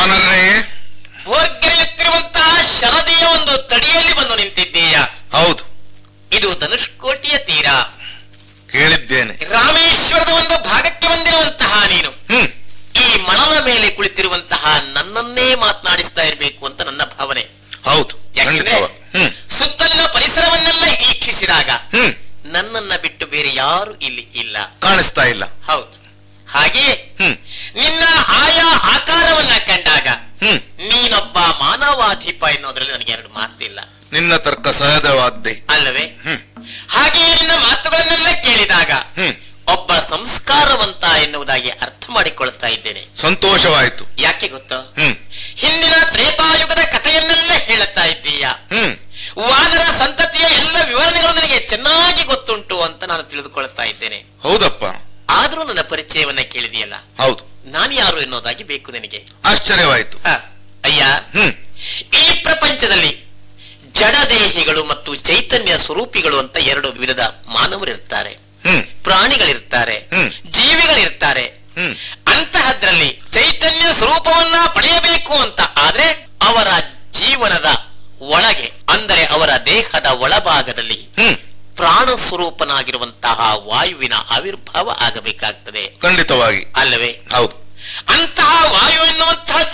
ವಾನರನೇ ಭೋರ್ಗೆರೆಯುತ್ತಿರುವಂತಹ ಶರದಿಯ ಒಂದು ತಡಿಯಲ್ಲಿ ಬಂದು ನಿಂತಿದ್ದೀಯ ಹೌದು ಇದು ಧನುಷ್ಕೋಟಿಯ ತೀರ ಕೇಳಿದ್ದೇನೆ ರಾಮೇಶ್ವರದ ಒಂದು ಭಾಗಕ್ಕೆ ಬಂದಿರುವಂತಹ ನೀನು ಹ್ಮ್ ಈ ಮಣಲ ಮೇಲೆ ಕುಳಿತಿರುವಂತಹ ನನ್ನನ್ನೇ ಮಾತನಾಡಿಸ್ತಾ ಇರಬೇಕು ಅಂತ ನನ್ನ ಭಾವನೆ ಹೌದು ಯಾಕೆಂದ್ರೆ ಖಂಡಿತವ ಹ್ಮ್ ಸುತ್ತಲಿನ ಪರಿಸರವನ್ನೆಲ್ಲ ವೀಕ್ಷಿಸಿದಾಗ ಹ್ಮ್ ನನ್ನನ್ನ ಬಿಟ್ಟು ಬೇರೆ ಯಾರು ಇಲ್ಲಿ ಇಲ್ಲ ಕಾಣಿಸ್ತಾ ಇಲ್ಲ ಹೌದು ಹಾಗೆಯೇ ಹ್ಮ್ ನಿನ್ನ ಆಯಾ ಆಕಾರವನ್ನ ಕಂಡಾಗ ಹ್ಮ್ ನೀನೊಬ್ಬ ಮಾನವಾಧಿಪ ಎನ್ನುವುದರಲ್ಲಿ ನನಗೆ ಎರಡು ಮಾತಿಲ್ಲ ನಿನ್ನ ತರ್ಕ ಸಹಜವಾದ್ದೆ ಅಲ್ಲವೇ ಹ್ಮ್ ಹಾಗೆಯೇ ನಿನ್ನ ಮಾತುಗಳನ್ನೆಲ್ಲ ಕೇಳಿದಾಗ ಹ್ಮ್ ಒಬ್ಬ ಸಂಸ್ಕಾರವಂತ ಎನ್ನುವುದಾಗಿ ಅರ್ಥ ಮಾಡಿಕೊಳ್ತಾ ಇದ್ದೇನೆ ಸಂತೋಷವಾಯ್ತು ಯಾಕೆ ಗೊತ್ತೋ ಹ್ಮ್ ಹಿಂದಿನ ತ್ರೇತಾಯುಗದ ಕಥೆಯನ್ನೆಲ್ಲ ಹೇಳುತ್ತಾ ಇದ್ದೀಯ ಹ್ಮ್ ವಾನರ ಸಂತತಿಯ ಎಲ್ಲ ವಿವರಣೆಗಳು ನನಗೆ ಚೆನ್ನಾಗಿ ಗೊತ್ತುಂಟು ಅಂತ ನಾನು ತಿಳಿದುಕೊಳ್ತಾ ಇದ್ದೇನೆ ಹೌದಪ್ಪ ಆದ್ರೂ ನನ್ನ ಪರಿಚಯವನ್ನ ಕೇಳಿದೆಯಲ್ಲ ಹೌದು ನಾನು ಯಾರು ಎನ್ನುವುದಾಗಿ ಬೇಕು ನಿನಗೆ ಆಶ್ಚರ್ಯವಾಯ್ತು ಹ, ಅಯ್ಯ ಹ್ಮ್ ಈ ಪ್ರಪಂಚದಲ್ಲಿ ಜಡದೇಹಿಗಳು ಮತ್ತು ಚೈತನ್ಯ ಸ್ವರೂಪಿಗಳು ಅಂತ ಎರಡು ವಿಧದ ಮಾನವರಿರ್ತಾರೆ ಹ್ಮ್ ಪ್ರಾಣಿಗಳಿರ್ತಾರೆ ಹ್ಮ್. ಜೀವಿಗಳಿರ್ತಾರೆ ಹ್ಮ್ ಅಂತಹದ್ರಲ್ಲಿ ಚೈತನ್ಯ ಸ್ವರೂಪವನ್ನ ಪಡೆಯಬೇಕು ಅಂತ ಆದ್ರೆ ಅವರ ಜೀವನದ ಒಳಗೆ ಅಂದರೆ ಅವರ ದೇಹದ ಒಳಭಾಗದಲ್ಲಿ ಹ್ಮ್ ಪ್ರಾಣ ಸ್ವರೂಪನಾಗಿರುವಂತಹ ವಾಯುವಿನ ಆವಿರ್ಭಾವ ಆಗಬೇಕಾಗ್ತದೆ ಖಂಡಿತವಾಗಿ ಅಲ್ಲವೇ ಹೌದು ಅಂತಹ ವಾಯು ಎನ್ನುವಂತಹ